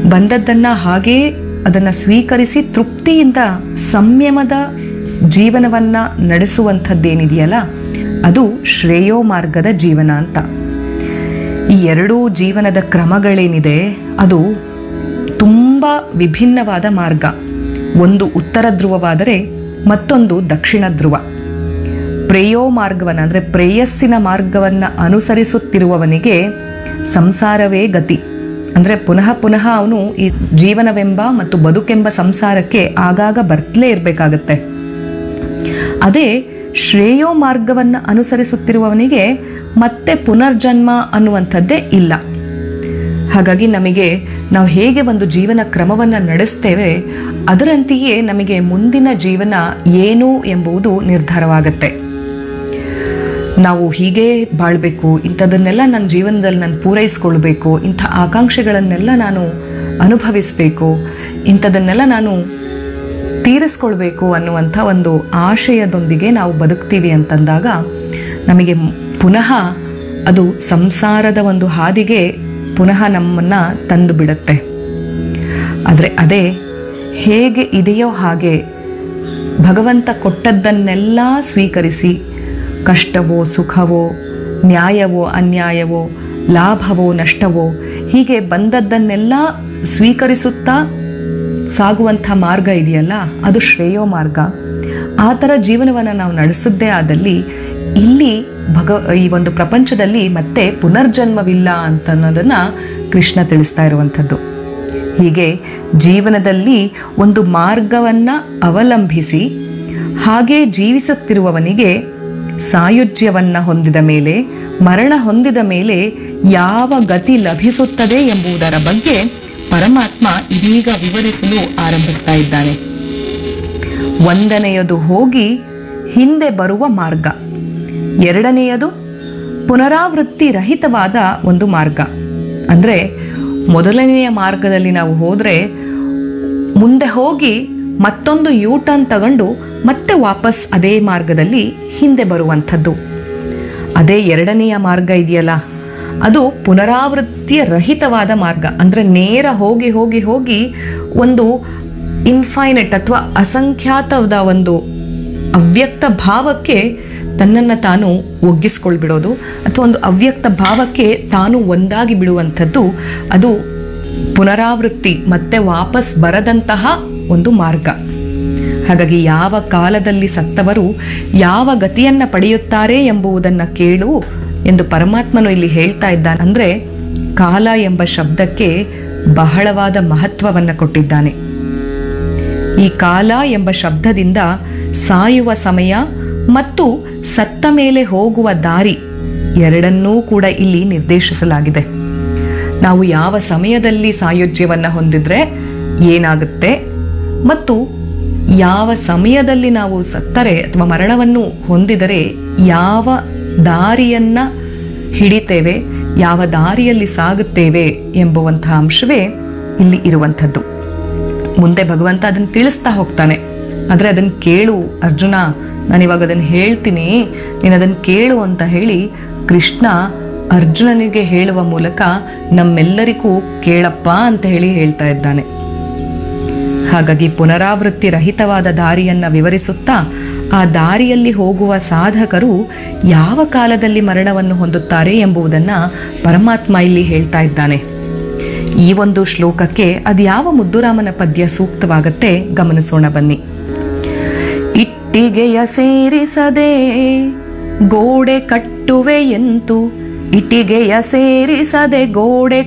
ಬಂದದ್ದನ್ನ ಹಾಗೇ ಅದನ್ನ ಸ್ವೀಕರಿಸಿ ತೃಪ್ತಿಯಿಂದ ಸಂಯಮದ ಜೀವನವನ್ನ ನಡೆಸುವಂಥದ್ದೇನಿದೆಯಲ್ಲ ಅದು ಶ್ರೇಯೋ ಮಾರ್ಗದ ಜೀವನ ಅಂತ ಈ ಎರಡೂ ಜೀವನದ ಕ್ರಮಗಳೇನಿದೆ ಅದು ತುಂಬ ವಿಭಿನ್ನವಾದ ಮಾರ್ಗ ಒಂದು ಉತ್ತರ ಧ್ರುವವಾದರೆ ಮತ್ತೊಂದು ದಕ್ಷಿಣ ಧ್ರುವ ಪ್ರೇಯೋ ಮಾರ್ಗವನ್ನು ಅಂದರೆ ಪ್ರೇಯಸ್ಸಿನ ಮಾರ್ಗವನ್ನು ಅನುಸರಿಸುತ್ತಿರುವವನಿಗೆ ಸಂಸಾರವೇ ಗತಿ ಅಂದರೆ ಪುನಃ ಪುನಃ ಅವನು ಈ ಜೀವನವೆಂಬ ಮತ್ತು ಬದುಕೆಂಬ ಸಂಸಾರಕ್ಕೆ ಆಗಾಗ ಬರ್ತಲೇ ಇರಬೇಕಾಗತ್ತೆ ಅದೇ ಶ್ರೇಯೋ ಮಾರ್ಗವನ್ನು ಅನುಸರಿಸುತ್ತಿರುವವನಿಗೆ ಮತ್ತೆ ಪುನರ್ಜನ್ಮ ಅನ್ನುವಂಥದ್ದೇ ಇಲ್ಲ ಹಾಗಾಗಿ ನಮಗೆ ನಾವು ಹೇಗೆ ಒಂದು ಜೀವನ ಕ್ರಮವನ್ನು ನಡೆಸ್ತೇವೆ ಅದರಂತೆಯೇ ನಮಗೆ ಮುಂದಿನ ಜೀವನ ಏನು ಎಂಬುದು ನಿರ್ಧಾರವಾಗತ್ತೆ ನಾವು ಹೀಗೆ ಬಾಳ್ಬೇಕು ಇಂಥದನ್ನೆಲ್ಲ ನನ್ನ ಜೀವನದಲ್ಲಿ ನಾನು ಪೂರೈಸ್ಕೊಳ್ಬೇಕು ಇಂಥ ಆಕಾಂಕ್ಷೆಗಳನ್ನೆಲ್ಲ ನಾನು ಅನುಭವಿಸಬೇಕು ಇಂಥದನ್ನೆಲ್ಲ ನಾನು ತೀರಿಸ್ಕೊಳ್ಬೇಕು ಅನ್ನುವಂಥ ಒಂದು ಆಶಯದೊಂದಿಗೆ ನಾವು ಬದುಕ್ತೀವಿ ಅಂತಂದಾಗ ನಮಗೆ ಮ್- ಪುನಃ ಅದು ಸಂಸಾರದ ಒಂದು ಹಾದಿಗೆ ಪುನಃ ನಮ್ಮನ್ನು ತಂದು ಬಿಡುತ್ತೆ ಆದರೆ ಅದೇ ಹೇಗೆ ಇದೆಯೋ ಹಾಗೆ ಭಗವಂತ ಕೊಟ್ಟದ್ದನ್ನೆಲ್ಲ ಸ್ವೀಕರಿಸಿ ಕಷ್ಟವೋ ಸುಖವೋ ನ್ಯಾಯವೋ ಅನ್ಯಾಯವೋ ಲಾಭವೋ ನಷ್ಟವೋ ಹೀಗೆ ಬಂದದ್ದನ್ನೆಲ್ಲ ಸ್ವೀಕರಿಸುತ್ತಾ ಸಾಗುವಂಥ ಮಾರ್ಗ ಇದೆಯಲ್ಲ ಅದು ಶ್ರೇಯೋ ಮಾರ್ಗ ಆ ಥರ ಜೀವನವನ್ನು ನಾವು ನಡೆಸಿದ್ದೇ ಆದಲ್ಲಿ ಇಲ್ಲಿ ಭಗ ಈ ಒಂದು ಪ್ರಪಂಚದಲ್ಲಿ ಮತ್ತೆ ಪುನರ್ಜನ್ಮವಿಲ್ಲ ಅಂತ ಅನ್ನೋದನ್ನ ಕೃಷ್ಣ ತಿಳಿಸ್ತಾ ಇರುವಂಥದ್ದು ಹೀಗೆ ಜೀವನದಲ್ಲಿ ಒಂದು ಮಾರ್ಗವನ್ನು ಅವಲಂಬಿಸಿ ಹಾಗೆ ಜೀವಿಸುತ್ತಿರುವವನಿಗೆ ಸಾಯುಜ್ಯವನ್ನ ಹೊಂದಿದ ಮೇಲೆ ಮರಣ ಹೊಂದಿದ ಮೇಲೆ ಯಾವ ಗತಿ ಲಭಿಸುತ್ತದೆ ಎಂಬುದರ ಬಗ್ಗೆ ಪರಮಾತ್ಮ ಇದೀಗ ವಿವರಿಸಲು ಆರಂಭಿಸ್ತಾ ಇದ್ದಾನೆ ಒಂದನೆಯದು ಹೋಗಿ ಹಿಂದೆ ಬರುವ ಮಾರ್ಗ ಎರಡನೆಯದು ಪುನರಾವೃತ್ತಿ ರಹಿತವಾದ ಒಂದು ಮಾರ್ಗ ಅಂದರೆ ಮೊದಲನೆಯ ಮಾರ್ಗದಲ್ಲಿ ನಾವು ಹೋದರೆ ಮುಂದೆ ಹೋಗಿ ಮತ್ತೊಂದು ಯೂ ಟರ್ನ್ ತಗೊಂಡು ಮತ್ತೆ ವಾಪಸ್ ಅದೇ ಮಾರ್ಗದಲ್ಲಿ ಹಿಂದೆ ಬರುವಂಥದ್ದು ಅದೇ ಎರಡನೆಯ ಮಾರ್ಗ ಇದೆಯಲ್ಲ ಅದು ಪುನರಾವೃತ್ತಿಯ ರಹಿತವಾದ ಮಾರ್ಗ ಅಂದರೆ ನೇರ ಹೋಗಿ ಹೋಗಿ ಹೋಗಿ ಒಂದು ಇನ್ಫೈನೆಟ್ ಅಥವಾ ಅಸಂಖ್ಯಾತವಾದ ಒಂದು ಅವ್ಯಕ್ತ ಭಾವಕ್ಕೆ ತನ್ನನ್ನು ತಾನು ಒಗ್ಗಿಸ್ಕೊಳ್ಬಿಡೋದು ಅಥವಾ ಒಂದು ಅವ್ಯಕ್ತ ಭಾವಕ್ಕೆ ತಾನು ಒಂದಾಗಿ ಬಿಡುವಂಥದ್ದು ಅದು ಪುನರಾವೃತ್ತಿ ಮತ್ತೆ ವಾಪಸ್ ಬರದಂತಹ ಒಂದು ಮಾರ್ಗ ಹಾಗಾಗಿ ಯಾವ ಕಾಲದಲ್ಲಿ ಸತ್ತವರು ಯಾವ ಗತಿಯನ್ನ ಪಡೆಯುತ್ತಾರೆ ಎಂಬುದನ್ನು ಕೇಳು ಎಂದು ಪರಮಾತ್ಮನು ಇಲ್ಲಿ ಹೇಳ್ತಾ ಇದ್ದಾನೆ ಅಂದ್ರೆ ಕಾಲ ಎಂಬ ಶಬ್ದಕ್ಕೆ ಬಹಳವಾದ ಮಹತ್ವವನ್ನು ಕೊಟ್ಟಿದ್ದಾನೆ ಈ ಕಾಲ ಎಂಬ ಶಬ್ದದಿಂದ ಸಾಯುವ ಸಮಯ ಮತ್ತು ಸತ್ತ ಮೇಲೆ ಹೋಗುವ ದಾರಿ ಎರಡನ್ನೂ ಕೂಡ ಇಲ್ಲಿ ನಿರ್ದೇಶಿಸಲಾಗಿದೆ ನಾವು ಯಾವ ಸಮಯದಲ್ಲಿ ಸಾಯುಜ್ಯವನ್ನು ಹೊಂದಿದ್ರೆ ಏನಾಗುತ್ತೆ ಮತ್ತು ಯಾವ ಸಮಯದಲ್ಲಿ ನಾವು ಸತ್ತರೆ ಅಥವಾ ಮರಣವನ್ನು ಹೊಂದಿದರೆ ಯಾವ ದಾರಿಯನ್ನ ಹಿಡಿತೇವೆ ಯಾವ ದಾರಿಯಲ್ಲಿ ಸಾಗುತ್ತೇವೆ ಎಂಬುವಂತಹ ಅಂಶವೇ ಇಲ್ಲಿ ಇರುವಂಥದ್ದು ಮುಂದೆ ಭಗವಂತ ಅದನ್ನು ತಿಳಿಸ್ತಾ ಹೋಗ್ತಾನೆ ಆದರೆ ಅದನ್ನು ಕೇಳು ಅರ್ಜುನ ನಾನಿವಾಗ ಅದನ್ನು ಹೇಳ್ತೀನಿ ನೀನು ಅದನ್ನು ಕೇಳು ಅಂತ ಹೇಳಿ ಕೃಷ್ಣ ಅರ್ಜುನನಿಗೆ ಹೇಳುವ ಮೂಲಕ ನಮ್ಮೆಲ್ಲರಿಗೂ ಕೇಳಪ್ಪ ಅಂತ ಹೇಳಿ ಹೇಳ್ತಾ ಇದ್ದಾನೆ ಹಾಗಾಗಿ ಪುನರಾವೃತ್ತಿ ರಹಿತವಾದ ದಾರಿಯನ್ನ ವಿವರಿಸುತ್ತಾ ಆ ದಾರಿಯಲ್ಲಿ ಹೋಗುವ ಸಾಧಕರು ಯಾವ ಕಾಲದಲ್ಲಿ ಮರಣವನ್ನು ಹೊಂದುತ್ತಾರೆ ಎಂಬುದನ್ನ ಪರಮಾತ್ಮ ಇಲ್ಲಿ ಹೇಳ್ತಾ ಇದ್ದಾನೆ ಈ ಒಂದು ಶ್ಲೋಕಕ್ಕೆ ಅದು ಯಾವ ಮುದ್ದುರಾಮನ ಪದ್ಯ ಸೂಕ್ತವಾಗತ್ತೆ ಗಮನಿಸೋಣ ಬನ್ನಿ ಇಟ್ಟಿಗೆಯ ಸೇರಿಸದೆ ಗೋಡೆ ಕಟ್ಟುವೆ ಎಂತು ಇಟಿಗೆಯ ಸೇರಿಸದೆ ಗೋಡೆ